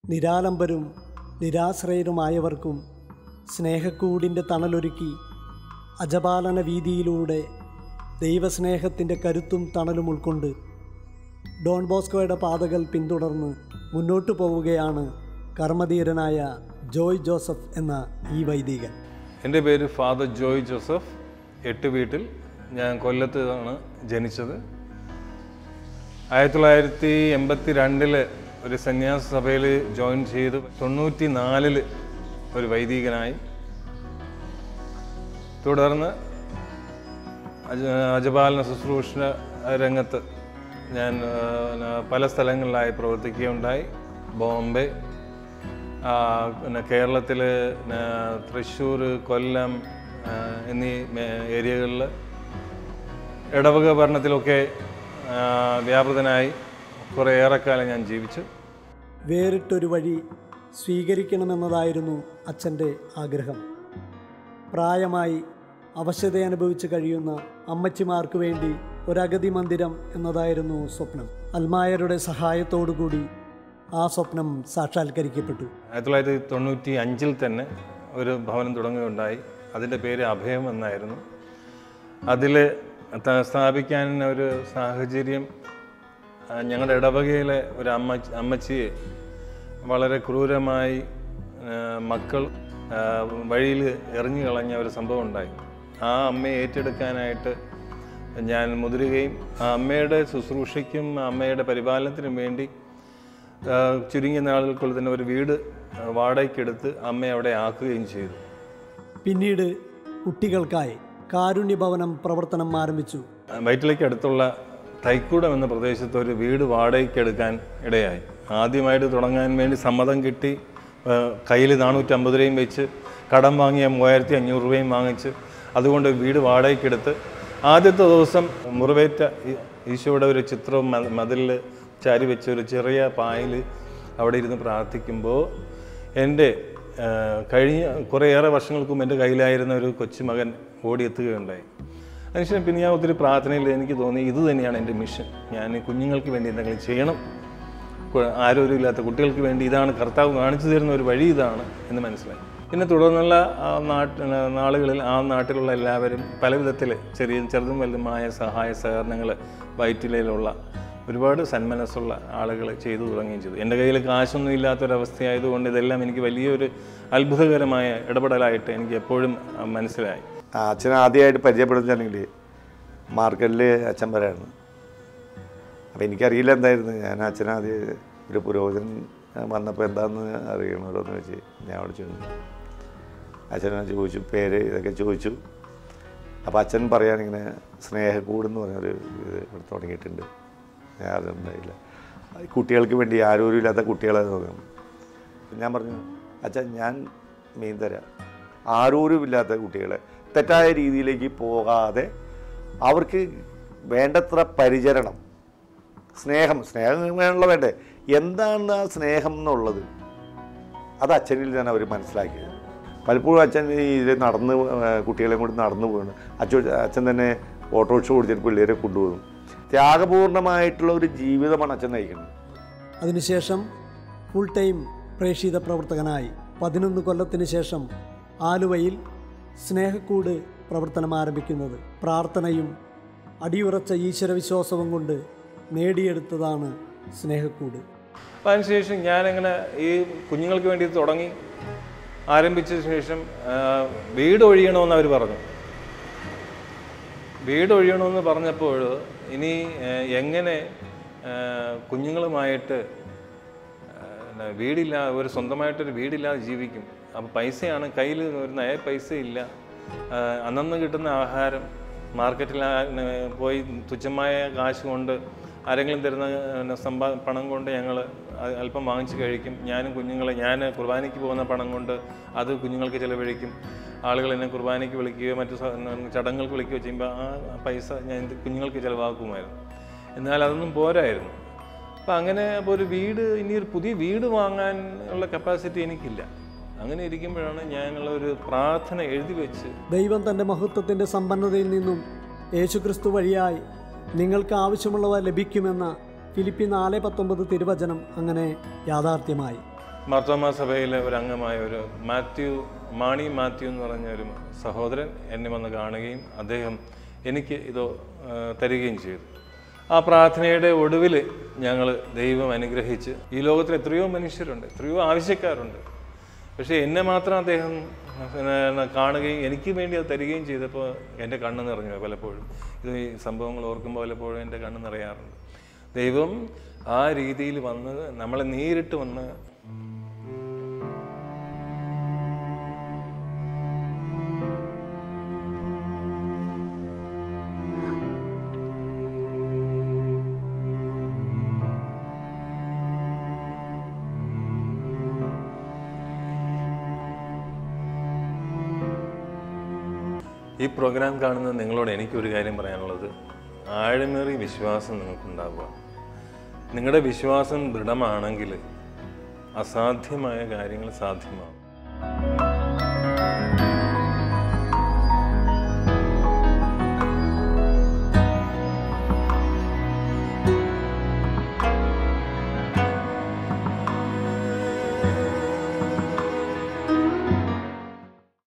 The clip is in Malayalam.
നിരാലംബരും നിരാശ്രയരുമായവർക്കും സ്നേഹക്കൂടിൻ്റെ തണലൊരുക്കി അജപാലന വീതിയിലൂടെ ദൈവസ്നേഹത്തിൻ്റെ കരുത്തും തണലും ഉൾക്കൊണ്ട് ഡോൺ ബോസ്കോയുടെ പാതകൾ പിന്തുടർന്ന് മുന്നോട്ടു പോവുകയാണ് കർമ്മധീരനായ ജോയ് ജോസഫ് എന്ന ഈ വൈദികൻ എൻ്റെ പേര് ഫാദർ ജോയ് ജോസഫ് എട്ട് വീട്ടിൽ ഞാൻ കൊല്ലത്താണ് ജനിച്ചത് ആയിരത്തി തൊള്ളായിരത്തി എൺപത്തി രണ്ടില് ഒരു സന്യാസ സഭയിൽ ജോയിൻ ചെയ്ത് തൊണ്ണൂറ്റി നാലില് ഒരു വൈദികനായി തുടർന്ന് അജ അജപാലന ശുശ്രൂഷ രംഗത്ത് ഞാൻ ആ, പല സ്ഥലങ്ങളിലായി പ്രവർത്തിക്കുകയുണ്ടായി ബോംബെ ആ, പിന്നെ കേരളത്തിൽ തൃശ്ശൂർ കൊല്ലം ആ, എന്നീ മേ- ഏരിയകളിൽ ഇടവക ഭരണത്തിലൊക്കെ ആ, വ്യാപൃതനായി കുറേ ഏറെക്കാലം ഞാൻ ജീവിച്ചു വേറിട്ടൊരു വഴി സ്വീകരിക്കണമെന്നതായിരുന്നു അച്ഛൻ്റെ ആഗ്രഹം പ്രായമായി അവശത അനുഭവിച്ച് കഴിയുന്ന അമ്മച്ചിമാർക്ക് വേണ്ടി ഒരഗതി മന്ദിരം എന്നതായിരുന്നു സ്വപ്നം അൽമായരുടെ സഹായത്തോടുകൂടി ആ സ്വപ്നം സാക്ഷാത്കരിക്കപ്പെട്ടു ആയിരത്തി തൊള്ളായിരത്തി തൊണ്ണൂറ്റി അഞ്ചിൽ തന്നെ ഒരു ഭവനം തുടങ്ങുകയുണ്ടായി അതിൻ്റെ പേര് അഭയം എന്നായിരുന്നു അതിൽ സ്ഥാപിക്കാൻ ഒരു സാഹചര്യം ആ, ഞങ്ങളുടെ ഇടവകയിലെ ഒരു അമ്മ അമ്മച്ചിയെ വളരെ ക്രൂരമായി ആ, മക്കൾ വഴിയിൽ എറിഞ്ഞു കളഞ്ഞ ഒരു സംഭവം ഉണ്ടായി ആ അമ്മയെ ഏറ്റെടുക്കാനായിട്ട് ഞാൻ മുതിരുകയും ആ അമ്മയുടെ ശുശ്രൂഷയ്ക്കും ആ അമ്മയുടെ പരിപാലനത്തിനും വേണ്ടി ആ, ചുരുങ്ങിയ നാളുകൾക്കുള്ളിൽ തന്നെ ഒരു വീട് ആ, വാടകയ്ക്കെടുത്ത് അമ്മയെ അവിടെ ആക്കുകയും ചെയ്തു പിന്നീട് കുട്ടികൾക്കായി കാരുണ്യഭവനം പ്രവർത്തനം ആരംഭിച്ചു വയറ്റിലേക്ക് അടുത്തുള്ള തൈക്കൂടം എന്ന പ്രദേശത്ത് ഒരു വീട് വാടകയ്ക്ക് എടുക്കാൻ ഇടയായി ആദ്യമായിട്ട് തുടങ്ങാൻ വേണ്ടി സമ്മതം കിട്ടി കയ്യിൽ നാനൂറ്റമ്പത് രൂപയും വെച്ച് കടം വാങ്ങിയ മൂവായിരത്തി അഞ്ഞൂറ് രൂപയും വാങ്ങിച്ച് അതുകൊണ്ട് വീട് വാടകയ്ക്കെടുത്ത് ആദ്യത്തെ ദിവസം മുറിവേറ്റ ഈ- ഈശോയുടെ ഒരു ചിത്രവും മ- മതിലിൽ ചാരി വെച്ച ഒരു ചെറിയ പായിൽ അവിടെ ഇരുന്ന് പ്രാർത്ഥിക്കുമ്പോൾ എൻ്റെ ആ, കഴിഞ്ഞ കുറേയേറെ വർഷങ്ങൾക്ക് മുമ്പ് എൻ്റെ കയ്യിലായിരുന്ന ഒരു കൊച്ചുമകൻ ഓടിയെത്തുകയുണ്ടായി അതിനുശേഷം പിന്നെ ഞാൻ ഒത്തിരി പ്രാർത്ഥനയിൽ എനിക്ക് തോന്നി ഇത് തന്നെയാണ് എൻ്റെ മിഷൻ ഞാൻ ഈ കുഞ്ഞുങ്ങൾക്ക് വേണ്ടി എന്തെങ്കിലും ചെയ്യണം കു- ആരോഗ്യമില്ലാത്ത കുട്ടികൾക്ക് വേണ്ടി ഇതാണ് കർത്താവ് കാണിച്ചു തരുന്ന ഒരു വഴി ഇതാണ് എന്ന് മനസ്സിലായി പിന്നെ തുടർന്നുള്ള ആ നാട്ട് നാളുകളിൽ ആ നാട്ടിലുള്ള എല്ലാവരും പല വിധത്തിൽ ചെറിയ ചെറുതും വലുതുമായ സഹായ സഹകരണങ്ങൾ വയറ്റിലുള്ള ഒരുപാട് സന്മനസ്സുള്ള ആളുകൾ ചെയ്തു തുടങ്ങുകയും ചെയ്തു എൻ്റെ കയ്യിൽ കാശൊന്നും ഇല്ലാത്തൊരവസ്ഥയായതുകൊണ്ട് ഇതെല്ലാം എനിക്ക് വലിയൊരു അത്ഭുതകരമായ ഇടപെടലായിട്ട് എനിക്ക് എപ്പോഴും ആ, മനസ്സിലായി ആ, അച്ഛനെ ആദ്യമായിട്ട് പരിചയപ്പെടുത്തുകയാണെങ്കിൽ മാർക്കറ്റിൽ അച്ഛൻ വരായിരുന്നു അപ്പോൾ എനിക്കറിയില്ല എന്തായിരുന്നു ഞാൻ അച്ഛൻ ആദ്യം ഒരു പുരോഹിതൻ വന്നപ്പോൾ എന്താണെന്ന് അറിയണമല്ലോ എന്ന് വെച്ച് ഞാൻ അവിടെ ചോദിച്ചു അച്ഛനെ ചോദിച്ചു പേര് ഇതൊക്കെ ചോദിച്ചു അപ്പോൾ അച്ഛൻ പറയാനിങ്ങനെ സ്നേഹക്കൂടെന്ന് പറഞ്ഞൊരു ഇത് ഇവിടെ തുടങ്ങിയിട്ടുണ്ട് ഞാൻ അതുണ്ടായില്ല കുട്ടികൾക്ക് വേണ്ടി ആരോഗ്യമില്ലാത്ത കുട്ടികളെ നോക്കാം ഞാൻ പറഞ്ഞു അച്ഛൻ ഞാൻ മീൻ തരാം ആരോരുമില്ലാത്ത കുട്ടികളെ തെറ്റായ രീതിയിലേക്ക് പോകാതെ അവർക്ക് വേണ്ടത്ര പരിചരണം സ്നേഹം സ്നേഹം വേണമല്ലോ വേണ്ടേ എന്താണ് ആ സ്നേഹം എന്നുള്ളത് അത് അച്ഛനിൽ ഞാൻ അവർ മനസ്സിലാക്കിയത് പലപ്പോഴും അച്ഛൻ ഈ ഇത് നടന്ന് ഏഹ് കുട്ടികളെ കൊണ്ട് നടന്നു പോകുന്നു അച്ഛൻ അച്ഛൻ തന്നെ ഓട്ടോറിക്ഷ കൊടുത്തിട്ട് പിള്ളേരെ കൊണ്ടുപോകും ത്യാഗപൂർണമായിട്ടുള്ള ഒരു ജീവിതമാണ് അച്ഛൻ നയിക്കുന്നത് അതിനുശേഷം ഫുൾ ടൈം പ്രേക്ഷിത പ്രവർത്തകനായി പതിനൊന്ന് കൊല്ലത്തിന് ശേഷം ആലുവയിൽ സ്നേഹക്കൂട് പ്രവർത്തനം ആരംഭിക്കുന്നത് പ്രാർത്ഥനയും അടിയുറച്ച ഈശ്വരവിശ്വാസവും കൊണ്ട് നേടിയെടുത്തതാണ് സ്നേഹക്കൂട് അപ്പം അതിനുശേഷം ഞാനങ്ങനെ ഈ കുഞ്ഞുങ്ങൾക്ക് വേണ്ടി ഇത് തുടങ്ങി ആരംഭിച്ച ശേഷം ആ, വീട് ഒഴിയണമെന്ന് അവർ പറഞ്ഞു വീട് ഒഴിയണമെന്ന് പറഞ്ഞപ്പോൾ ഇനി ആ, എങ്ങനെ ആ, കുഞ്ഞുങ്ങളുമായിട്ട് ആ, എന്നാ, വീടില്ല ഒരു സ്വന്തമായിട്ടൊരു വീടില്ലാതെ ജീവിക്കും അപ്പോൾ പൈസയാണ് കയ്യിൽ ഒരു നയ പൈസ ഇല്ല ആ, അന്നന്ന് കിട്ടുന്ന ആഹാരം മാർക്കറ്റിൽ ആ, ന, പോയി തുച്ഛമായ കാശ് കൊണ്ട് ആരെങ്കിലും തരുന്ന ആ, സമ്പാ പണം കൊണ്ട് ഞങ്ങൾ അല്പം വാങ്ങിച്ച് കഴിക്കും ഞാനും കുഞ്ഞുങ്ങളെ ഞാൻ കുർബാനയ്ക്ക് പോകുന്ന പണം കൊണ്ട് അത് കുഞ്ഞുങ്ങൾക്ക് ചിലവഴിക്കും ആളുകൾ എന്നെ കുർബാനയ്ക്ക് വിളിക്കുകയോ മറ്റു സ- ചടങ്ങുകൾക്ക് വിളിക്കുകയോ ചെയ്യുമ്പോൾ ആ പൈസ ഞാൻ ഇത് കുഞ്ഞുങ്ങൾക്ക് ചിലവാക്കുമായിരുന്നു എന്നാൽ അതൊന്നും പോരായിരുന്നു അപ്പം അങ്ങനെ അപ്പോൾ ഒരു വീട് ഇനി ഒരു പുതിയ വീട് വാങ്ങാൻ ഉള്ള കപ്പാസിറ്റി എനിക്കില്ല അങ്ങനെ ഇരിക്കുമ്പോഴാണ് ഞാനുള്ള ഒരു പ്രാർത്ഥന എഴുതി വെച്ച് ദൈവം തൻ്റെ മഹത്വത്തിൻ്റെ സമ്പന്നതയിൽ നിന്നും യേശുക്രിസ്തു വഴിയായി നിങ്ങൾക്ക് ആവശ്യമുള്ളവ ലഭിക്കുമെന്ന ഫിലിപ്പി നാല് പത്തൊമ്പത് തിരുവചനം അങ്ങനെ യാഥാർത്ഥ്യമായി മാർത്തോമ സഭയിലെ ഒരു അംഗമായ ഒരു മാത്യു മാണി മാത്യു എന്ന് പറഞ്ഞ ഒരു സഹോദരൻ എന്നെ വന്ന് കാണുകയും അദ്ദേഹം എനിക്ക് ഇത് ആ, തരികയും ചെയ്തു ആ പ്രാർത്ഥനയുടെ ഒടുവിൽ ഞങ്ങൾ ദൈവം അനുഗ്രഹിച്ച് ഈ ലോകത്തിൽ എത്രയോ മനുഷ്യരുണ്ട് എത്രയോ ആവശ്യക്കാരുണ്ട് പക്ഷേ എന്നെ മാത്രം അദ്ദേഹം പിന്നെ കാണുകയും എനിക്ക് വേണ്ടി അത് തരികയും ചെയ്തപ്പോൾ എൻ്റെ കണ്ണ് നിറഞ്ഞു പോയി പലപ്പോഴും ഇത് ഈ സംഭവങ്ങൾ ഓർക്കുമ്പോൾ പലപ്പോഴും എൻ്റെ കണ്ണ് നിറയാറുണ്ട് ദൈവം ആ രീതിയിൽ വന്ന് നമ്മളെ നേരിട്ട് വന്ന് ഈ പ്രോഗ്രാം കാണുന്ന നിങ്ങളോട് എനിക്കൊരു കാര്യം പറയാനുള്ളത് ആഴമേറിയ വിശ്വാസം നിങ്ങൾക്കുണ്ടാവുക നിങ്ങളുടെ വിശ്വാസം ദൃഢമാണെങ്കിൽ അസാധ്യമായ കാര്യങ്ങൾ സാധ്യമാകും